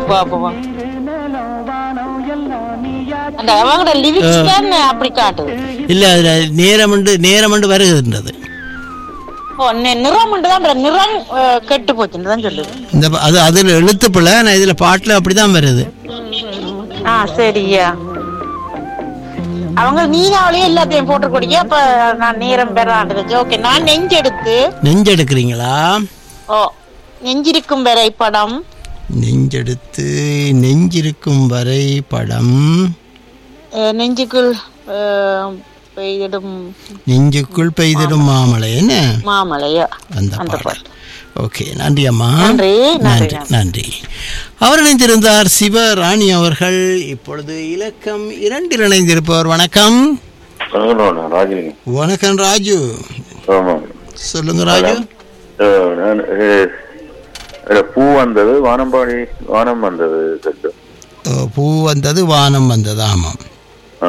பாப்போம் அந்த அவங்களோட லிரிக்ஸ் தான் அப்படி காட்டுது இல்ல அதுல நேரமண்டு நேரமண்டு வருகின்றது ஓ நி- நிறம் தான் நிறம் அஹ், கெட்டு போச்சுன்னு தான் சொல்லுது இந்த ப- அது அதுல எழுத்து பிள்ளை ஆனா இதுல பாட்டுல அப்படிதான் வருது ஆ சரியா அவங்க மீனாவிலேயே எல்லாத்தையும் போட்டுக்கூடிய அப்ப நான் நேரம் பெறாண்டு ஓகே நான் நெஞ்செடுத்து நெஞ்செடுக்கிறீங்களா ஓ நெஞ்சிருக்கும் வரை படம் நெஞ்செடுத்து நெஞ்சிருக்கும் வரை படம் அஹ், நெஞ்சுக்குள் அஹ், பெய்திடும் நெஞ்சுக்குள் பெய்திடும் மாமலை என்ன மாமலையா அந்த அந்த பாடல் ஓகே நன்றி அம்மா நன்றி, நன்றி, நன்றி நன்றி அவர் இணைந்திருந்தார் சிவராணி அவர்கள் இப்பொழுது இலக்கம் இரண்டில் இணைந்திருப்பவர் வணக்கம் வணக்கம் ராஜினி வணக்கம் ராஜு ஆமாம் சொல்லுங்க ராஜு அஹ் நான், அஹ், அதுல பூ வந்தது வானம்பாடி வானம் வந்தது சத்து. ஓ, பூ வந்தது வானம் வந்தது ஆமாம் ஆ.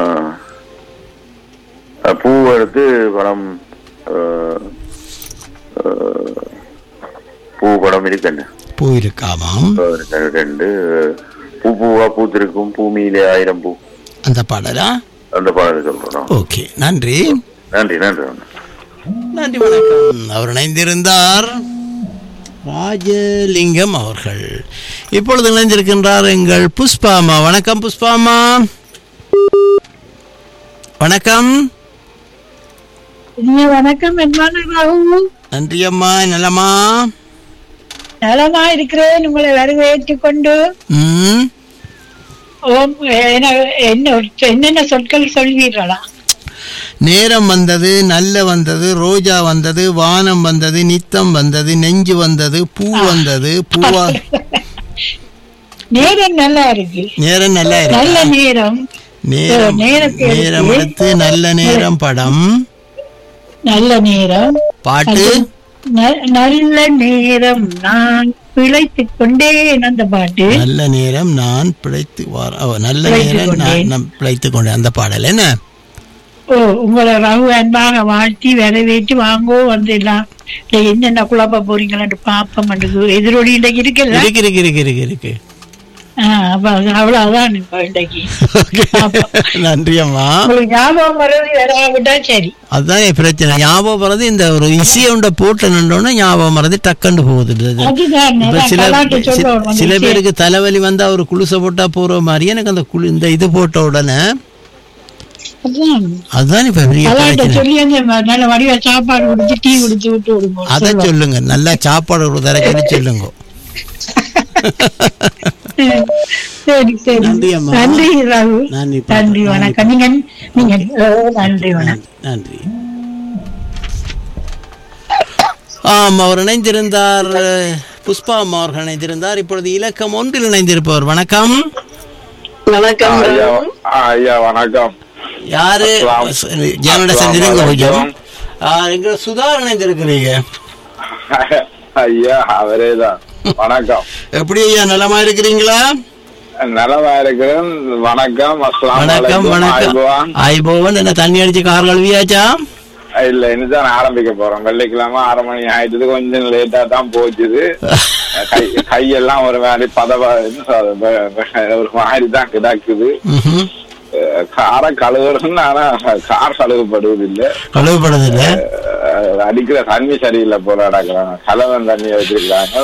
அஹ் பூ எடுத்து படம் அஹ், அஹ், பூ படம் இருக்குன்னு பூ இருக்கு ஆமாம் ரெண்டு பூ பூவா பூத்திருக்கும் பூமியிலே ஆயிரம் பூ அந்த பாடலா அந்த பாடல் சொல்றோம் ஓகே நன்றி நன்றி நன்றி நன்றி வணக்கம் அவர் இணைந்திருந்தார் ராஜலிங்கம் அவர்கள் இப்பொழுது இணைந்திருக்கின்றார் எங்கள் புஷ்பாமா வணக்கம் புஷ்பாமா வணக்கம் இனிய வணக்கம் என்ன ராகு நன்றி அம்மா நலமா நலமா இருக்கிறேன் உங்களை வரவேற்றுக் கொண்டு ம் ஓம் என- என்ன என்னென்ன சொற்கள் சொல்வீர்களா நேரம் வந்தது நல்ல வந்தது ரோஜா வந்தது வானம் வந்தது நித்தம் வந்தது நெஞ்சு வந்தது பூ வந்தது பூவா நேரம் நல்லா இருக்கு நேரம் நல்லா நல்ல இருக்கு நேரம் நேரம் நேரத்தை எடுத்து- நேரம் எடுத்து நல்ல நேரம் படம் நல்ல நேரம் பாட்டு ந- நல்ல நேரம் நான் பிழைத்துக் கொண்டேன் அந்த பாட்டு நல்ல நேரம் நான் பிழைத்து வார- ஓ, நல்ல பிழைத்துக் நேரம் நான் கொண்டேன். நான் பிழைத்துக் கொண்டேன் அந்த பாடல் என்ன ஓ உங்களை ரகு அன்பாக வாழ்த்தி வரவேற்று வாங்கோ வந்து எல்லாம் இல்ல என்னென்ன குழப்ப போறீங்களான்னு பாப்பம் எதிரொலி இன்றைக்கு இருக்குல்ல இருக்கு இருக்கு இருக்கு இருக்கு இருக்கு ஆ, அப்ப அது அவ்வளவுதான் இப்ப இன்றைக்கு நன்றி அம்மா உங்களுக்கு ஞாபகம் வர்றது வராவிட்டா சரி அதுதான் என் பிரச்சனை ஞாபகம் வர்றது இந்த ஒரு இசையை உண்ட போட்டு நின்றோன்னா ஞாபகம் வர்றது டக்குன்னு போகுது இது. அதுதான் இப்ப நான் சில கலாட்டு சி- சொல்றோம் சில பேருக்கு தலைவலி வந்தா ஒரு குளிசை போட்டா போற மாதிரி எனக்கு அந்த குளு இந்த இது போட்ட உடனே அதுதான் அதுதான் இப்ப பெரிய கலாட்ட பிரச்சனை சொல்லி அந்த ம- நல்ல வடிவ சாப்பாடு கொடுத்து டீ குடிச்சு விட்டு விடுவோம் அதை சொல்லுங்க நல்லா சாப்பாடு ஒரு தர சொல்லி சொல்லுங்க சரி சரி நன்றி அம்மா. நன்றி ராகு நன்றி பாப்பா. நன்றி வணக்கம் நீங்க நீங்க ஓ, நன்றி வணக்கம் நன்றி ஆம் அவர் இணைந்திருந்தார் புஷ்பா அம்மா அவர்கள் இணைந்திருந்தார் இப்பொழுது இலக்கம் ஒன்றில் இணைந்திருப்பவர் வணக்கம் வணக்கம் ஐயா ஐயா வணக்கம் யாரு ஜெயநடசன் இருங்க கொஞ்சம் ஆ, எங்க சுதா இணைந்திருக்கிறீங்க ஐயா அவரே தான் வணக்கம் எப்படி ஐயா நலமா இருக்கிறீங்களா நலமா இருக்கிறேன் வணக்கம் அஸ்லாம் வணக்கம் வணக்கம் ஐபோவன் என்ன தண்ணி அடிச்சு கார் கழுவியாச்சா இல்ல இனிதான் ஆரம்பிக்க போறோம் வெள்ளிக்கிழமை ஆறு மணி ஆயிட்டது கொஞ்சம் லேட்டா தான் போச்சுது கை கையெல்லாம் ஒரு மாதிரி பதவா என்ன சொல்றது, வெ- வெ- ஒரு மாதிரி தான் கிடக்குது ம்ஹும். அஹ் காரை கழுவுறதுன்னு ஆனா கார் கழுவப்படுவது இல்ல கழுவப்படுதில்ல அஹ் அடிக்கிற தண்ணி சரியில்லை போல அடக்குறாங்க கலவன் தண்ணி வச்சிருக்காங்க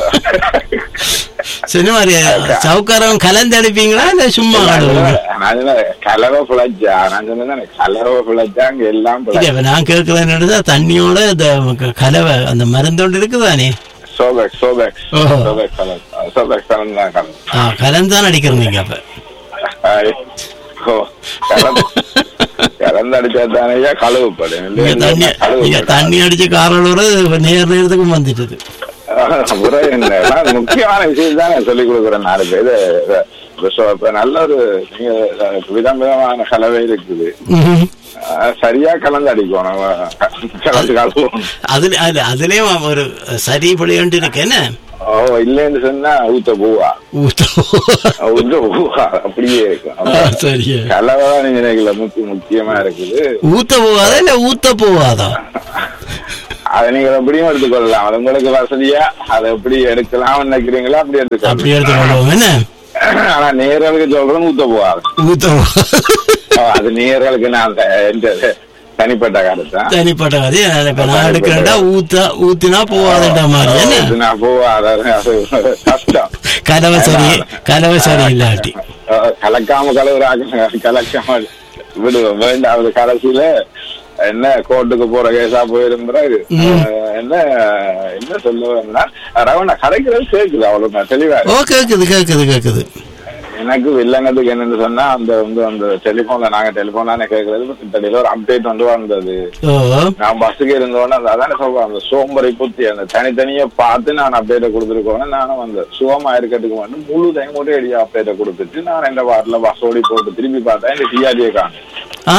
சரி மாதிரி சவுக்காரம் கலந்து அடிப்பீங்களா இல்ல சும்மா கழுவுங்க அதனால கலவை பிழைச்சா நான் சொன்னேன் கலவை பிழைச்சா அங்க எல்லாம் இல்ல, பிழைச்சா இப்ப நான் கேட்கிறேன் தண்ணியோட இந்த க- கலவை அந்த மருந்தோண்டு இருக்குதானே சோபெக்ஸ் சோபெக்ஸ் ஓஹோ. சோபெக்ஸ் கலர் சோபெக்ஸ் கலந்து தான் கலந்து ஆ, கலந்துதான் அடிக்கிறோம் நீங்க அப்ப ஆய். ஓ, கலந்து கலந்து அடிச்சா தானே கழுவுப்படும் நீங்க தண்ணி நீங்க தண்ணி அடிச்சு கார் கழுவுறது நேர நேரத்துக்கும் வந்துட்டது முறை என்ன நான் முக்கியமான விஷயம் தானே சொல்லிக் கொடுக்குறேன் நாலு பேர் இது இது- இப்ப சொ- இப்ப நல்ல ஒரு நீங்க விதம் விதமான கலவை இருக்குது ம்ஹும். அஹ் சரியா கலந்து அடிக்கணும் கலந்து கழுவும் அதுல அதுல அதுலயும் ஒரு சரி பிள்ளைன்ட்டு இருக்கு என்ன ஓ இல்லைன்னு சொன்னா ஊத்த பூவா ஊத்த- ஊத்த பூவா அப்படியே இருக்கும் ஆ, சரியா கலவை தான் நீங்க நினைக்கல முக்கிய முக்கியமா இருக்குது ஊத்த போவாதா இல்ல ஊத்த போவாதா அதை நீங்க எப்படியும் எடுத்துக்கொள்ளலாம் அது உங்களுக்கு வசதியா அதை எப்படி எடுக்கலாம் நினைக்கிறீங்களோ அப்படி எடுத்துக்கலாம் அப்படி எடுத்துக்கொள்வோம் என்ன ஆனா நேர்களுக்கு சொல்றது ஊத்த போகாது ஊத்தம் அது நேர்களுக்கு நான் த- எந்த தனிப்பட்ட கருத்து தனிப்பட்ட கதை இப்ப நான் எடுக்கிறேன்டா ஊத்தா ஊத்தினா போவாதுன்ற மாதிரி என்ன அது நான் போகாது அது கஷ்டம் கதவை சரி கதவை சரி இல்லாட்டி அஹ் கலக்காம கலவுறாங்க கலக்காம விடுவோம் வேண்டாவது கடைசியில என்ன கோர்ட்டுக்கு போற கேஸா போயிரும் பிறகு அஹ் என்ன என்ன சொல்லுவேன்னா ரவணா கரைக்கிறது கேக்குது அவ்வளவு நான் தெளிவா ஓ கேக்குது கேக்குது கேக்குது எனக்கு வில்லங்கத்துக்கு என்னன்னு சொன்னா அந்த வந்து அந்த டெலிபோன்ல நாங்க டெலிபோன்ல கேக்குறது கிட்டத்தட்ட ஒரு அப்டேட் வந்து வந்தது ஓ நான் பஸ்ஸுக்கு இருந்தோடனே அந்த அதானே சொல்றேன் அந்த சோம்பரை புத்தி அந்த தனித்தனியா பார்த்து நான் அப்டேட்டை கொடுத்துருக்கோன்னு நானும் அந்த சுகமா இருக்கட்டுக்கு மட்டும் முழு டைம் ஒரே அடியா அப்டேட்டை கொடுத்துட்டு நான் இந்த வாரத்துல பஸ் ஓடி போட்டு திரும்பி பார்த்தா இந்த டிஆர்டிஏ காணும் ஆ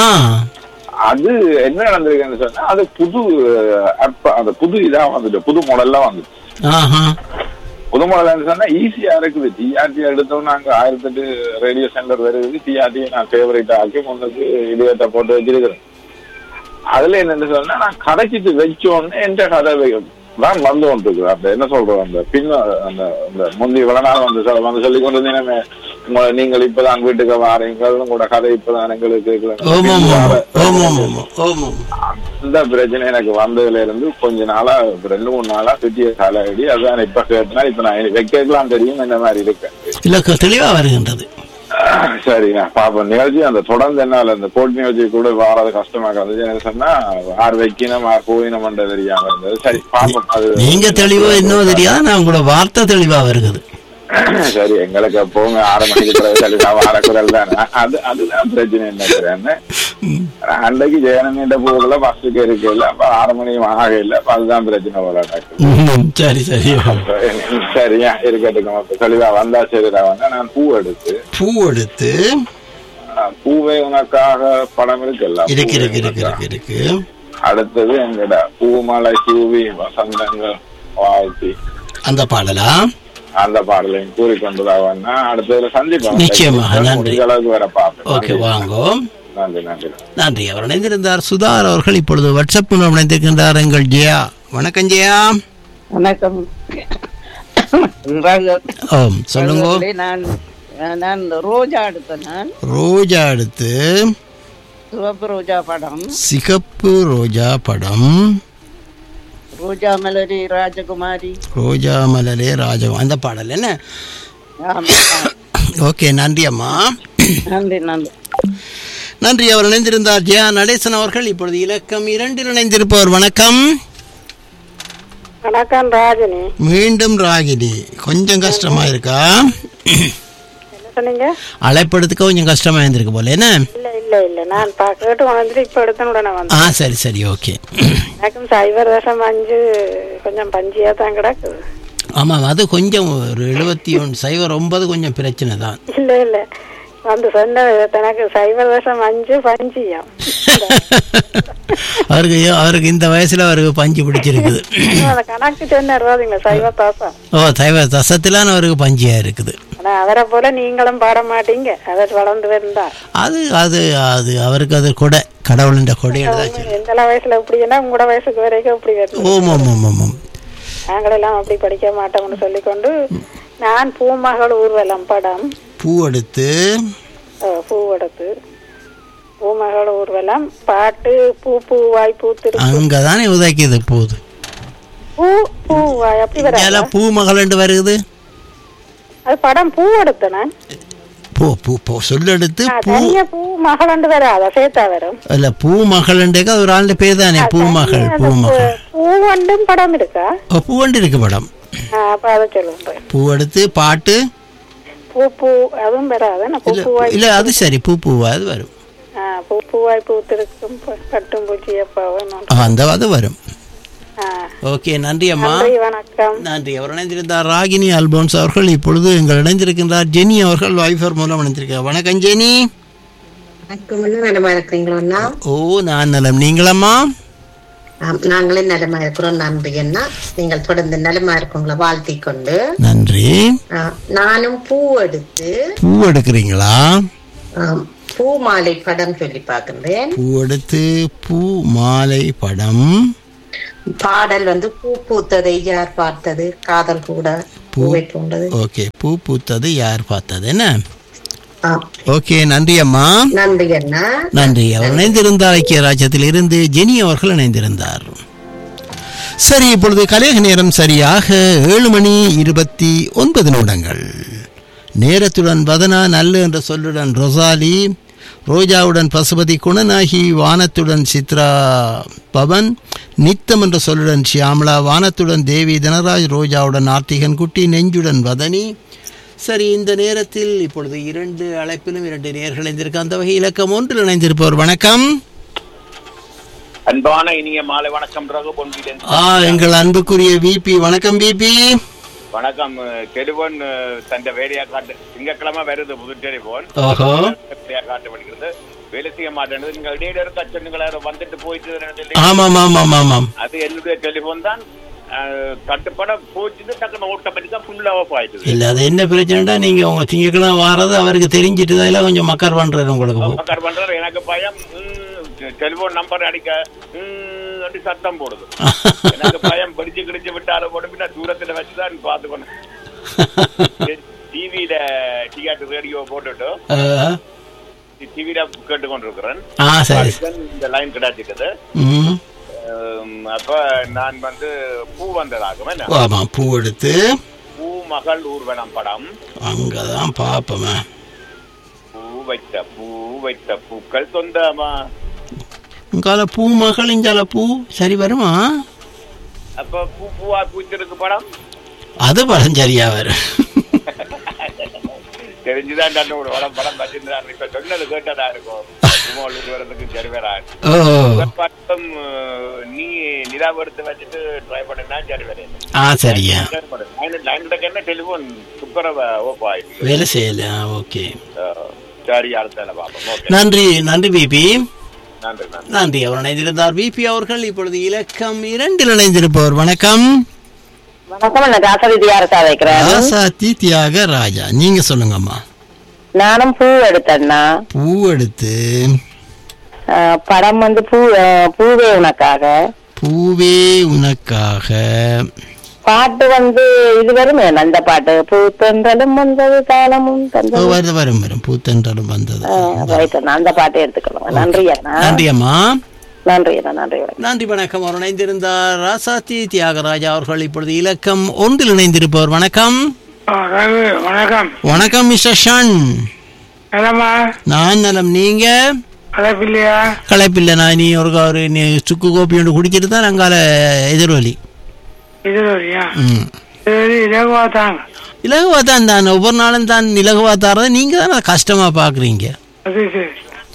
அது என்ன நடந்திருக்குன்னு சொன்னா அது புது அப் அந்த புது இதா வந்துட்டு புது மாடல்ல வந்துட்டு ஆஹா புது மாடல் சொன்னா ஈஸியா இருக்குது டிஆர்டி எடுத்தோம் நாங்க ஆயிரத்தி எட்டு ரேடியோ சென்டர் வருது டிஆர்டி நான் ஃபேவரட் ஆக்கி முன்னுக்கு இடியத்தை போட்டு வச்சிருக்கிறேன் அதுல என்னன்னு சொன்னா நான் கதைச்சிட்டு வச்சோடனே எந்த கதை வை- தான் வந்து கொண்டிருக்கு அந்த என்ன சொல்றோம் அந்த பின்ன அந்த அந்த முந்தி இவ்வளவு நாள் வந்து சொல்ல வந்து சொல்லி கொண்டு இருந்தீங்க உங்களை நீங்கள் இப்பதான் வீட்டுக்கு வாரீங்க உங்களோட கதை இப்பதான் எங்களுக்கு ஓமாம் கேட்கல. ஓமாம் ஓமாம் ஓமாம் அந்த பிரச்சனை எனக்கு வந்ததுல இருந்து கொஞ்ச நாளா ரெண்டு மூணு நாளா சுத்திய சாலையடி அதான் இப்ப கேட்டனா இப்ப நான் வைக்கலாம் தெரியும் இந்த மாதிரி இருக்கேன் இல்ல க- தெளிவா வருகின்றது சரி நான் பாப்போம் நிகழ்ச்சி அந்த தொடர்ந்து என்னால அந்த கோட் நிகழ்ச்சி கூட வாரது கஷ்டமா இருந்துச்சு எனக்கு சொன்னா ஆறு வைக்கணும் ஆறு போயினம்ன்றது தெரியாம இருந்தது சரி பாப்போம் அது நீங்க தெளிவா இன்னும் தெரியாது நான் உங்களோட வார்த்தை தெளிவா வருகிறது சரி எங்களுக்கு எப்பவுமே ஆறு மணிக்கு பிறகு தெளிவா வார குரல் தானே அது அதுதான் பிரச்சனை நினைக்கிறேன்னு அன்றைக்கு ஜெயனமீண்ட போகல பஸ்ஸுக்கு இருக்கல அப்ப ஆறு மணி ஆக இல்ல அப்ப அதுதான் பிரச்சனை போல நடக்குது ம், சரி சரி சரியா இருக்கட்டும் அப்ப தெளிவா வந்தா சரிடா வந்து நான் பூ எடுத்து பூ எடுத்து ஆஹ், பூவே உனக்காக படம் இருக்குல்ல இருக்கு பூவே இருக்கு இருக்கு உனக்காக. இருக்கு இருக்கு அடுத்தது எங்கட பூமலை தூவி வசந்தங்கள் வாழ்த்தி அந்த பாடலா அந்த பாடலையும் கூறிக்கொண்டுதான் அடுத்ததுல சந்திப்போம் நிச்சயமாக, நன்றி. முடிஞ்ச அளவுக்கு வர பார்ப்போம் ஓகே வாங்கோ நன்றி நன்றி நன்றி அவர் இணைந்திருந்தார் சுதார் அவர்கள் இப்பொழுது வாட்ஸ்அப் மூலம் இணைந்திருக்கின்றார் எங்கள் ஜெயா வணக்கம் ஜெயா வணக்கம் ஓம் சொல்லுங்க ரகுவரே, நான் நான் ரோஜா எடுத்தேன் நான் ரோஜா எடுத்து சிவப்பு ரோஜா படம் சிகப்பு ரோஜா படம் ரோஜா மலரி ராஜகுமாரி ரோஜா மலரே ராஜம் அந்த பாடல் என்ன ஆமா. ஓகே நன்றி அம்மா நன்றி நன்றி நன்றி அவர் இணைந்திருந்தார் ஜெயா நடேசன் அவர்கள் இப்பொழுது இலக்கம் இரண்டில் இணைந்திருப்பவர் வணக்கம் வணக்கம் ராஜினி மீண்டும் ராகினி கொஞ்சம் கஷ்டமா இருக்கா என்ன சொன்னீங்க அழைப்படுத்துக்க கொஞ்சம் கஷ்டமா இருந்திருக்கு போல என்ன இல்ல இல்ல இல்ல நான் பா- கேட்டு வந்துட்டு இப்ப எடுத்த உடனே வந்தேன் ஆ சரி சரி ஓகே எனக்கும் சைபர் தசம் அஞ்சு கொஞ்சம் பஞ்சியா தான் கிடக்குது ஆமாம் அது கொஞ்சம் ஒரு எழுபத்தி ஒன்று சைவர் ஒன்பது கொஞ்சம் பிரச்சனை தான் இல்ல இல்ல வந்து சொன்ன எனக்கு சைபர் தசம் அஞ்சு பஞ்சியம் அவருக்கு ஏ- அவருக்கு இந்த வயசுல அவருக்கு பஞ்சு பிடிச்சிருக்குது அந்த கணக்கு சொன்னார் பாத்தீங்களா சைபர் தாசம் ஓ சைவர் தசத்திலான அவருக்கு பஞ்சியா இருக்குது ஆனா அவரை போல நீங்களும் பாட மாட்டீங்க அவர் வளர்ந்து வந்தா அது அது அது அவருக்கு அது கொடை கடவுளின் கொடையை தான் சொல்லு. எந்த வயசுல இப்படின்னா உங்களோட வயசுக்கு வரைக்கும் இப்படி வரணும் ஓம் ஓம் ஓம் ஓம் ஓம் நாங்களெல்லாம் அப்படி படிக்க மாட்டோம்னு சொல்லிக்கொண்டு நான் பூமகள் ஊர்வலம் படம் பூ எடுத்து அஹ், பூவெடுத்து பூமகள் ஊர்வலம் பாட்டு பூ பூவாய் பூத்திரு அங்கதானே உதைக்குது போகுது பூ பூவாய் அப்படி வர ஏல பூ மகளண்டு வருகுது அது படம் பூ எடுத்த நான் பூ பூ பூ சொல்லெடுத்து ஆ, பூ தனியா பூ மகளண்டு வராதா சேர்த்தா வரும் இல்ல பூ மகளண்டேக்கு அது ஒரு ஆளுடைய பேர் தானே பூ மகள் பூ மகள் பூவண்டும் படம் இருக்கா ஓ, பூவண்டு இருக்கு படம் ஆ, அப்ப அதை சொல்லுங்க பூ எடுத்து பாட்டு பூ பூ அதுவும் வராது பூ இல்ல பூவாய் இல்ல அது சரி பூ பூவா அது வரும் ஆ, பூ பூவாய் பூத்திருக்கும் ப- பட்டும் பூச்சி அப்பாவும் ஆ, அந்த அது வரும் ஆ ஓகே நன்றி அம்மா நன்றி வணக்கம் நன்றி அவர் இணைந்திருந்தார் ராகினி அல்போன்ஸ் அவர்கள் இப்பொழுது எங்கள் இணைந்திருக்கின்றார் ஜெனி அவர்கள் வைஃபர் மூலம் இணைந்திருக்கிறார் வணக்கம் ஜெனி வணக்கம் அண்ணா நலமா இருக்கிறீங்களா அண்ணா ஓ நான் நலம் நீங்களம்மா ஆம், நாங்களே நலமா இருக்கிறோம் நன்றி அண்ணா நீங்கள் தொடர்ந்து நலமா இருக்கவங்கள வாழ்த்திக் கொண்டு நன்றி ஆ, நானும் பூ எடுத்து பூ எடுக்கிறீங்களா ஆம், பூ மாலை படம் சொல்லி பார்க்கின்றேன் பூ எடுத்து பூ மாலை படம் பாடல் வந்து பூ பூத்ததை யார் பார்த்தது காதல் கூட பூவை பூண்டது ஓகே பூ பூத்தது யார் பார்த்தது என்ன ஆ, ஓகே நன்றி அம்மா நன்றி அண்ணா நன்றி அவர் இணைந்திருந்தார் ஐக்கிய ராஜ்யத்தில் இருந்து ஜெனி அவர்கள் இணைந்திருந்தார் சரி இப்பொழுது கலேக நேரம் சரியாக ஏழு மணி இருபத்தி ஒன்பது நிமிடங்கள் நேரத்துடன் வதனா நல்ல என்ற சொல்லுடன் ரொசாலி ரோஜாவுடன் பசுபதி குணநாகி வானத்துடன் சித்ரா பவன் நித்தம் என்ற சொல்லுடன் ஷியாமலா வானத்துடன் தேவி தனராஜ் ரோஜாவுடன் ஆர்த்திகன் குட்டி நெஞ்சுடன் வதனி சரி இந்த நேரத்தில் இப்பொழுது இரண்டு அழைப்பிலும் இரண்டு நேர்கள் இணைந்திருக்க அந்த வகை இலக்கம் ஒன்றில் இணைந்திருப்பவர் வணக்கம் அன்பான இனிய மாலை வணக்கம் ரகு பொன்விடன் ஆ எங்கள் அன்புக்குரிய விபி வணக்கம் விபி வணக்கம் டெலிபோன் தந்த வேலையா காட்டு திங்கக்கிழமை வருது புது டெலிபோன் ஓஹோ வேலையா காட்டு படிக்கிறது வேலை செய்ய மாட்டேன் நீங்க இடையில இருக்க சொன்னீங்களா வந்துட்டு போயிட்டு ஆமாம் ஆமாம் ஆமாம் அது என்னுடைய டெலிபோன் தான் அஹ், கட்டுப்பட போச்சுட்டு டக்குனு ஆட்டோமேட்டிக்கா ஃபுல்லா ஆஃப் ஆயிடுது இல்ல அது என்ன பிரச்சனைடா நீங்க உங்க திங்கக்கிழமை வாரது அவருக்கு தெரிஞ்சிட்டு தான் இல்ல கொஞ்சம் மக்கர் பண்றாரு உங்களுக்கு உட்கார் பண்றாரு எனக்கு பயம் டெலிபோன் நம்பர் அடிக்க ம், அப்படி சத்தம் போடுது எனக்கு பயம் படிச்சு கிடிச்சு விட்டாலும் போட்டு பின்ன தூரத்துல வச்சுதான் பார்த்து பண்ண டிவியில டிஆர்டி ரேடியோ போட்டுட்டு ஆ, டிவியில கேட்டு கொண்டிருக்கிறேன் ஆ சரி அதுதான் இந்த லைன் கிடைச்சிட்டது ம் உம், அப்ப நான் வந்து பூ வந்ததாகும் என்ன ஆமா பூ எடுத்து பூ மகள் ஊர்வலம் படம் அங்கதான் பாப்போமே பூ வைத்த பூ வைத்த பூக்கள் சொந்தமா இங்கால பூ மகள் இங்கால பூ சரி வருமா அப்ப பூ பூவா பூச்சிருக்கு படம் அது படம் சரியா வரும் தெரிஞ்சுதான் தன்னோட படம் படம் வச்சிருந்தாரு இப்ப சொன்னது கேட்டதா இருக்கும் பூமால் ஊர்வலத்துக்கு சரி வராது ஓ பட்டம் நீ நிலாவை எடுத்து வச்சுட்டு ட்ரை பண்ணினா சரி வரையும் ஆ சரியா லைன் என்ன டெலிஃபோன் சுப்பரவ ஓப்போ ஆயிடுச்சு வேலை செய்யல ஓகே அஹ், சரி அடுத்த பார்ப்போம் ஓகே நன்றி நன்றி பிபி நன்றி நன்றி நன்றி அவர் இணைந்திருந்தார் பிபி அவர்கள் இப்பொழுது இலக்கம் இரண்டில் இணைந்திருப்பவர் வணக்கம் வணக்கம் நான் ராசவிதியா இருக்கா வைக்கிறேன் ராசாத்தி தியாக ராஜா நீங்க சொல்லுங்கம்மா நானும் பூ எடுத்தேன்னா பூ எடுத்து அஹ், படம் வந்து பூ அஹ், பூவே உனக்காக பூவே உனக்காக பாட்டு வந்து இது வருமே அந்த பாட்டு பூ தென்றலும் வந்தது காலமும் ஓ, தந்தது வரும் வரும் வரும் பூத்தென்றாலும் வந்தது ரைட் அண்ணா அந்த பாட்டை எடுத்துக்கலாம் நன்றி அண்ணா நன்றி அம்மா நன்றி அண்ணா நன்றி வணக்கம். நன்றி வணக்கம் அவர் இணைந்திருந்தார் ராசாத்தி தியாகராஜா அவர்கள் இப்பொழுது இலக்கம் ஒன்றில் இணைந்திருப்பவர் வணக்கம் வணக்கம் வணக்கம் மிஸ்டர் ஷன் என்னம்மா நான் நலம் நீங்க அழைப்பில்லையா களைப்பில்லை நான் நீ ஒரு ஒரு நீ சுக்கு கோப்பி ஒன்று குடிச்சிட்டு தான் அங்கால எதிர்வலி இது வரையா ம் இது இலகுவா தாங்க இலகுவா தான் தான் ஒவ்வொரு நாளும் தான் இலகுவா தாரதை நீங்க தான் அதை கஷ்டமா பாக்குறீங்க அது சரி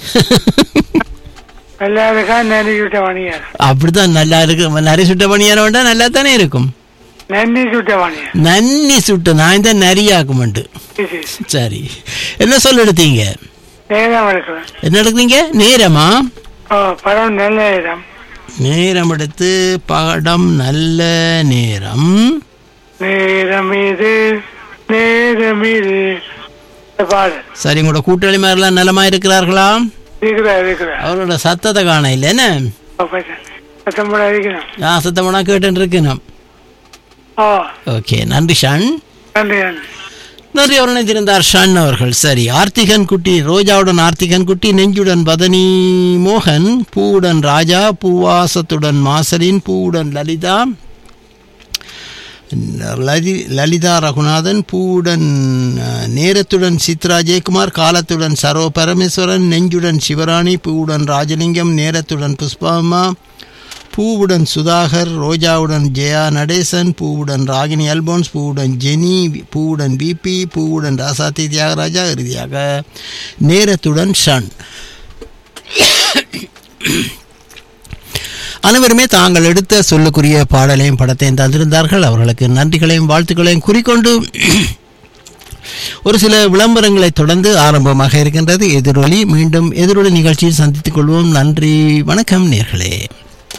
எல்லாருக்கா நன்றி சுட்ட வணிகர் அப்படித்தான் நல்லா இருக்கு நிறைய சுட்ட பணியார வேண்டாம் நல்லா தானே இருக்கும் நன்றி சுட்ட வணிகர் நன்னி சுட்ட நான் தான் நரியாக்குமெண்டு சரி என்ன சொல்ல எடுத்தீங்க நேரம் எடுக்கிறேன் என்ன எடுக்கிறீங்க நேரமா ஓ படம் நல்ல இடம் நேரம் எடுத்து படம் நல்ல நேரம் நேரம் இது நேரம் இது இந்த பாடல் சரி உங்களோட கூட்டாளி மாதிரிலாம் நலமா இருக்கிறார்களா இருக்கிறா இருக்கிறா அவரோட சத்தத்தை காண இல்லை என்ன பத்தொன்பது அடிக்கணும் நான் சத்தமெல்லாம் கேட்டு இருக்கணும் ஓ ஓகே நன்றி ஷான் நன்றி நன்றி நன்றி அவர் இணைந்திருந்தார் ஷான் அவர்கள் சரி ஆர்த்திகன் குட்டி ரோஜாவுடன் ஆர்த்திகன் குட்டி நெஞ்சுடன் பதனி மோகன் பூவுடன் ராஜா பூவாசத்துடன் மாசலின் பூவுடன் லலிதா லலி லலிதா ரகுநாதன் பூவுடன் அஹ், நேரத்துடன் சித்ரா ஜெயக்குமார் காலத்துடன் சரோ பரமேஸ்வரன் நெஞ்சுடன் சிவராணி பூவுடன் ராஜலிங்கம் நேரத்துடன் புஷ்பாமா பூவுடன் சுதாகர் ரோஜாவுடன் ஜெயா நடேசன் பூவுடன் ராகினி அல்போன்ஸ் பூவுடன் ஜெனி பூவுடன் பிபி பூவுடன் ராசாத்தி தியாகராஜா இறுதியாக நேரத்துடன் ஷன் அனைவருமே தாங்கள் எடுத்த சொல்லுக்குரிய பாடலையும் படத்தையும் தந்திருந்தார்கள் அவர்களுக்கு நன்றிகளையும் வாழ்த்துக்களையும் குறிக்கொண்டு ஒரு சில விளம்பரங்களை தொடர்ந்து ஆரம்பமாக இருக்கின்றது எதிரொலி மீண்டும் எதிரொலி நிகழ்ச்சியில் சந்தித்துக் கொள்வோம் நன்றி வணக்கம் நேர்களே